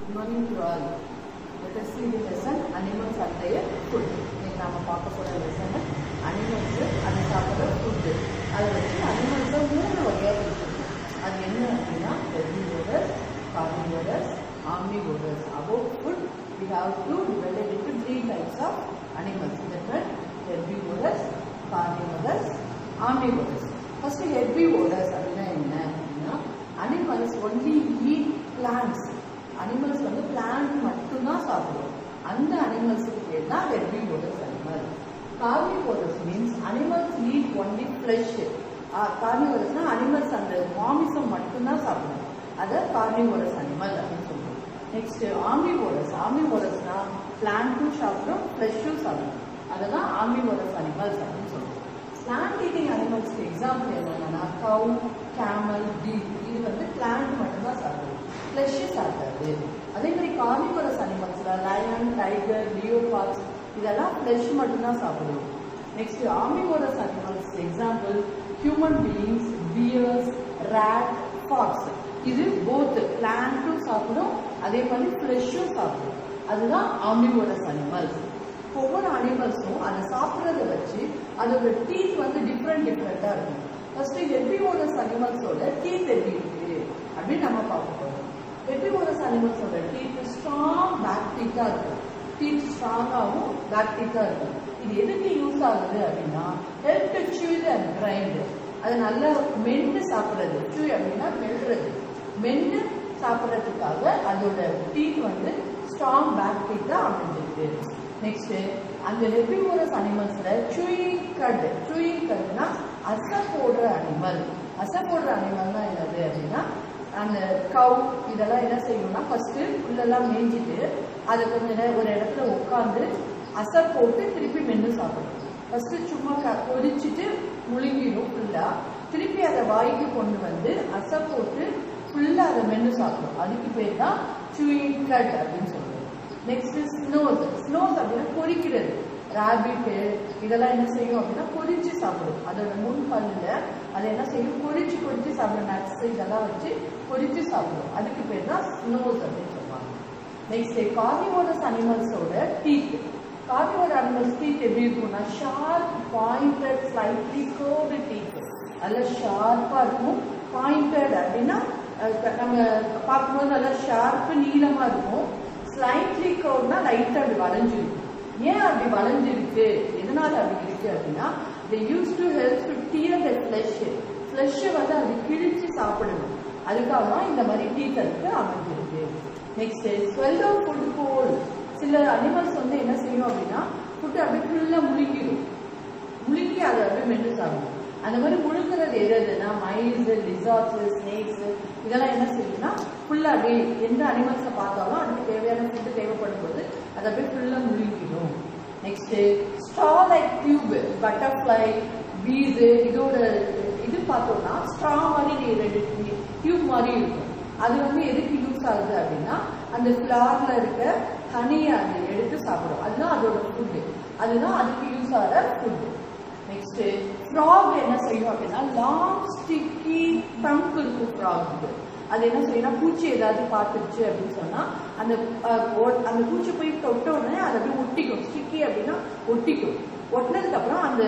Good morning to all. Let us see the lesson animals and their food. இன்னைக்கு நாம பார்க்க போற lesson animals அது சாப்பிட்ற ஃபுட்டு அதை வச்சு அனிமல்ஸை மூணு வகையாக பிரிச்சிருக்கோம் அது என்ன அப்படின்னா herbivorous carnivorous omnivorous about food we have to divide it into three types of animals that are herbivores carnivorous omnivorous first herbivores அப்படின்னா என்ன அப்படின்னா animals only eat plants animals வந்து பிளான்ட் மட்டும்தான் சாப்பிடும் அந்த அனிமல்ஸுக்கு பேர் தான் herbivorous animal carnivorous means animals eat only flesh கார்னிவோரஸ்னா அனிமல்ஸ் அந்த மாமிசம் மட்டும்தான் சாப்பிடும் அதை கார்னிவோரஸ் அனிமல் அப்படின்னு சொல்றோம் நெக்ஸ்ட் ஆம்பிவோரஸ் ஆம்பிவோரஸ்னா பிளான்ட்டும் சாப்பிடும் ஃப்ளஷும் சாப்பிடும் அதெல்லாம் ஆம்பிவோரஸ் அனிமல்ஸ் அப்படின்னு சொல்றோம் பிளான்ட் ஈட்டிங் அனிமல்ஸ்க்கு எக்ஸாம்பிள் என்னன்னா கவு கேமல் டீப் இது வந்து பிளான்ட் மட்டும்தான் சாப்பிடுது ஃப்ளஷ் சாப்பிடாது அதே மாதிரி கார்னிவரஸ் அனிமல்ஸ்ல லயன் டைகர் லியோபார்ட்ஸ் இதெல்லாம் ஃப்ளஷ் மட்டும்தான் சாப்பிடும் next omnivorous animals example human beings bears rat fox இது போத் பிளான்ட்டும் சாப்பிடும் அதே மாதிரி ஃப்ளஷும் சாப்பிடும் அதுதான் ஆம்பிவோரஸ் அனிமல்ஸ் ஒவ்வொரு அனிமல்ஸும் அதை சாப்பிட்றத வச்சு அதோட டீத் வந்து டிஃப்ரெண்ட் டிஃப்ரெண்ட்டாக இருக்கும் ஃபர்ஸ்ட் ஹெர்பிவோரஸ் அனிமல்ஸோட டீத் எப்படி இருக்கு அப்படின்னு நம்ம பார்க்க போறோம் ஹெர்பிவோரஸ் அனிமல்ஸோட டீத் ஸ்ட்ராங் பேக் டீத்தாக இருக்கும் டீத் ஸ்ட்ராங்காகவும் பேக் டீத்தாக இருக்கும் இது எதுக்கு யூஸ் ஆகுது அப்படின்னா help to chew and grind அது நல்லா மென்று சாப்பிட்றது சூ அப்படின்னா மெல்றது மென்று சாப்பிட்றதுக்காக அதோட டீத் வந்து ஸ்ட்ராங் பேக் டீத்தாக அமைஞ்சிருக்கு நெக்ஸ்ட் அந்த ஹெர்பிவோரஸ் அனிமல்ஸ்ல சூயிங் கட் சூயிங் கட்னா அச போடுற அனிமல் அச போடுற அனிமல்னா என்னது அப்படின்னா அந்த கவு இதெல்லாம் என்ன செய்யணும்னா ஃபர்ஸ்ட் புல்லெல்லாம் மேய்ஞ்சிட்டு அதை கொஞ்சம் நேரம் ஒரு இடத்துல உட்காந்து அச போட்டு திருப்பி மென்று சாப்பிடும் ஃபர்ஸ்ட் சும்மா க கொதிச்சுட்டு முழுங்கிடும் ஃபுல்லா திருப்பி அதை வாய்க்கு கொண்டு வந்து அச போட்டு ஃபுல்லா அதை மென்று சாப்பிடும் அதுக்கு பேர் தான் சூயிங் கட் அப்படின்னு சொல்லுவோம் நெக்ஸ்ட் ஸ்னோஸ் ஸ்னோஸ் அப்படின்னா பொரிக்கிறது ராபிட்டு இதெல்லாம் என்ன செய்யும் அப்படின்னா பொரிச்சு சாப்பிடும் அதோட முன் பல்லுல அதை என்ன செய்யும் பொரிச்சு பொரிச்சு சாப்பிடும் நட்ஸ் இதெல்லாம் வச்சு பொரிச்சு சாப்பிடும் அதுக்கு பேர் தான் ஸ்னோஸ் அப்படின்னு சொல்லுவாங்க நெக்ஸ்ட் கார்னிவோரஸ் அனிமல்ஸோட டீத் கார்னிவோர் அனிமல்ஸ் டீத் எப்படி இருக்கும்னா ஷார்ப் பாயிண்டட் ஸ்லைட்லி கோடு டீத் நல்ல ஷார்ப்பா இருக்கும் பாயிண்டட் அப்படின்னா நம்ம பார்க்கும்போது நல்லா ஷார்ப்பு நீளமா இருக்கும் ஸ்லைட்லி கவுட்னா லைட்டாக அப்படி வளைஞ்சிருக்கு ஏன் அப்படி வளைஞ்சிருக்கு எதனால அப்படி இருக்கு அப்படின்னா they use to help to tear the flesh ஃப்ளஷை வந்து அது கிழிச்சு சாப்பிடணும் அதுக்காக தான் இந்த மாதிரி டீத் அதுக்கு அமைஞ்சிருக்கு நெக்ஸ்ட் ஸ்வெல்லோ ஃபுட் ஹோல் சில அனிமல்ஸ் வந்து என்ன செய்யும் அப்படின்னா ஃபுட்டு அப்படியே ஃபுல்லாக முழுங்கிடும் முழுங்கி அதை அப்படியே மென்று சாப்பிடும் அந்த மாதிரி முழுங்குறது எது எதுனா மைஸ் லிசார்ட்ஸ் ஸ்னேக்ஸ் இதெல்லாம் என்ன செய்யும்னா ஃபுல்லாக அப்படியே எந்த அனிமல்ஸை பார்த்தாலும் அதுக்கு தேவையான ஃபுட்டு தேவைப்படும் போது அதை அப்படியே ஃபுல்லாக முழுங்கிடும் next straw like tube butterfly bees இதோட இது பார்த்தோம்னா ஸ்ட்ரா மாதிரி ரெண்டு டியூப் மாதிரி இருக்கும் அது வந்து எதுக்கு யூஸ் ஆகுது அப்படின்னா அந்த ஃப்ளார்ல இருக்க ஹனியை அது எடுத்து சாப்பிடும் அதுதான் அதோட ஃபுட்டு அதுதான் அதுக்கு யூஸ் ஆகிற ஃபுட்டு நெக்ஸ்ட் ஃப்ராக் என்ன செய்யும் அப்படின்னா லாங் ஸ்டிக்கி டங்க் இருக்கும் ஃப்ராக்கு அது என்ன செய்யணும் பூச்சி ஏதாவது பார்த்துருச்சு அப்படின்னு சொன்னா அந்த அந்த பூச்சி போய் தொட்ட உடனே அதை அப்படியே ஒட்டிக்கும் ஸ்டிக்கி அப்படின்னா ஒட்டிக்கும் ஒட்டினதுக்கு அப்புறம் அந்த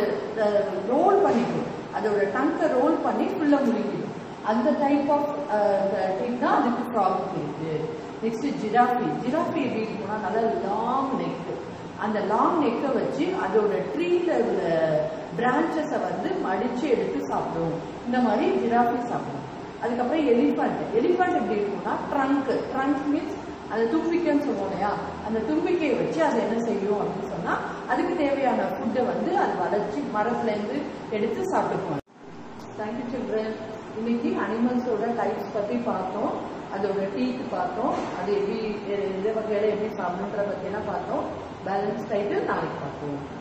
ரோல் பண்ணிக்கும் அதோட டங்கை ரோல் பண்ணி ஃபுல்லாக முழுங்கிடும் அந்த டைப் ஆஃப் திங் தான் அதுக்கு ஃப்ராக் இருக்கு நெக்ஸ்ட் ஜிராஃபி ஜிராஃபி எப்படி இருக்கும்னா நல்லா லாங் நெக் அந்த லாங் நெக்கை வச்சு அதோட ட்ரீல உள்ள பிரான்ச்சஸை வந்து மடிச்சு எடுத்து சாப்பிடும் இந்த மாதிரி ஜிராஃபி சாப்பிடும் அதுக்கப்புறம் எலிஃபண்ட் எலிஃபண்ட் எப்படி இருக்கும்னா ட்ரங்க் ட்ரங்க் மீன்ஸ் அந்த தும்பிக்கைன்னு சொல்லுவோம் இல்லையா அந்த தும்பிக்கையை வச்சு அதை என்ன செய்யும் அப்படின்னு சொன்னா அதுக்கு தேவையான ஃபுட்டை வந்து அது வளர்ச்சி மரத்துலேருந்து எடுத்து சாப்பிட்டுக்குவாங்க தேங்க்யூ சில்ட்ரன் இன்னைக்கு அனிமல்ஸோட டைப்ஸ் பற்றி பார்த்தோம் அதோட டீத் பார்த்தோம் அது எப்படி எந்த வகையில் எப்படி சாப்பிடணுன்ற பற்றியெல்லாம் பார்த்தோம் பேலன்ஸ் டைட்டு நாளைக்கு பார்ப்போம்